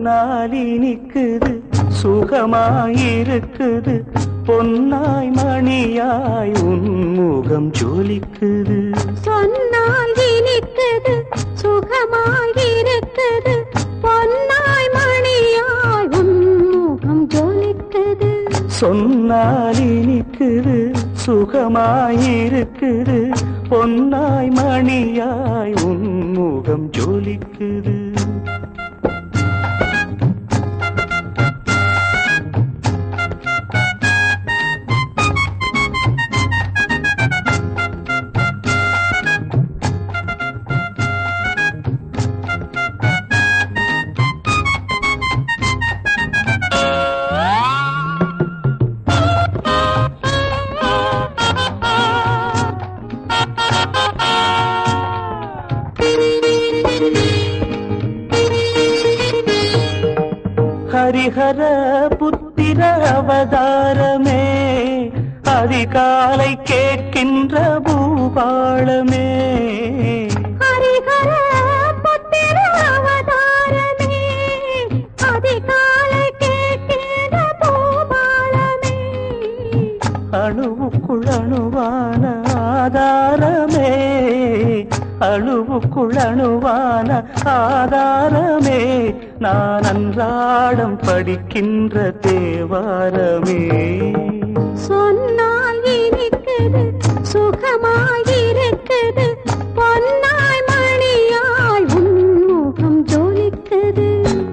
சொன்னால் இனிக்குது சுகமாயிருக்குது பொன்னாய் மணியாய் உன்முகம் ஜொலிக்குது சொன்னால் இனிக்குது சுகமாயிருக்குது பொன்னாய் மணியாய் உன் முகம் ஜொலிக்குது சொன்னால் இனிக்குது சுகமாயிருக்குது பொன்னாய் மணியாய் உன்முகம் ஜொலிக்குது ஹரிஹர புத்திர அவதாரமே அதிகாலை கேட்கின்ற பூபாளமே ஹரிஹர புத்திர அவதாரமே அதிகாலை கேட்கிற பூபாலமே அணுவுக்குள் அணுவான ஆதாரமே அணுவுக்குள் அணுவான ஆதாரமே நான் அன்றாடம் படிக்கின்ற தேவாரமே சொன்னால் இனிக்குது சுகமாயிருக்குது பொன்னாய் மணியாய் உன் முகம் ஜொலிக்குது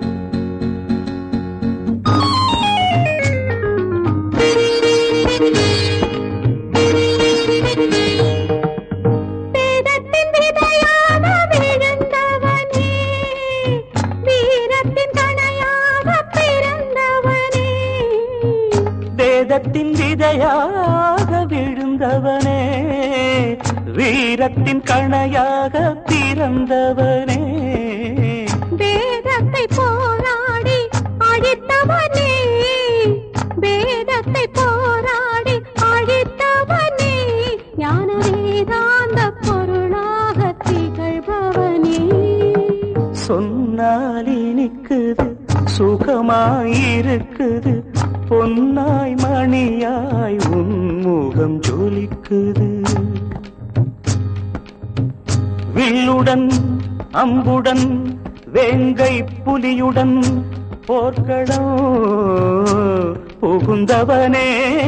வேதத்தின் விதையாக விழுந்தவனே வீரத்தின் கணையாக பிறந்தவனே வேதத்தின் விதையாக விழுந்தவனே வீரத்தின் கணையாக பிறந்தவனே வேதத்தை போராடி அழித்தவனே வேதத்தை போராடி அழித்தவனே ஞான வேதாந்த பொருளாக திகழ்பவனே சொன்னால் இனிக்குது சுகமாயிருக்குது பொன்னாய் மணியாய் உன்முகம் ஜொலிக்குது வில்லுடன் அம்புடன் வேங்கை புலியுடன் போர்க்களம் புகுந்தவனே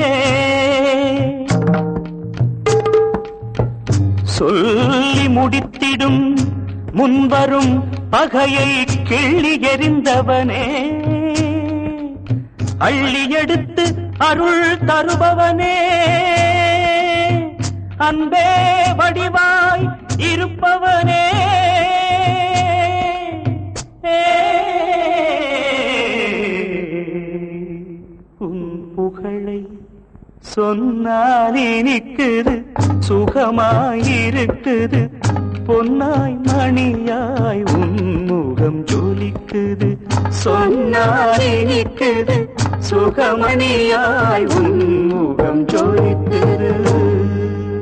சொல்லி முடித்திடும் முன்வரும் பகையை கிள்ளி எறிந்தவனே அள்ளி எடுத்து அருள் தருபவனே அன்பே வடிவாய் இருப்பவனே உன் புகழை சொன்னால் இனிக்குது சுகமாயிருக்குது பொன்னாய் மணியாய் உன்முகம் ஜொலிக்குது சொன்னால் இனிக்குது சுகமணியாய் உன்முகம் ஜொலிக்குது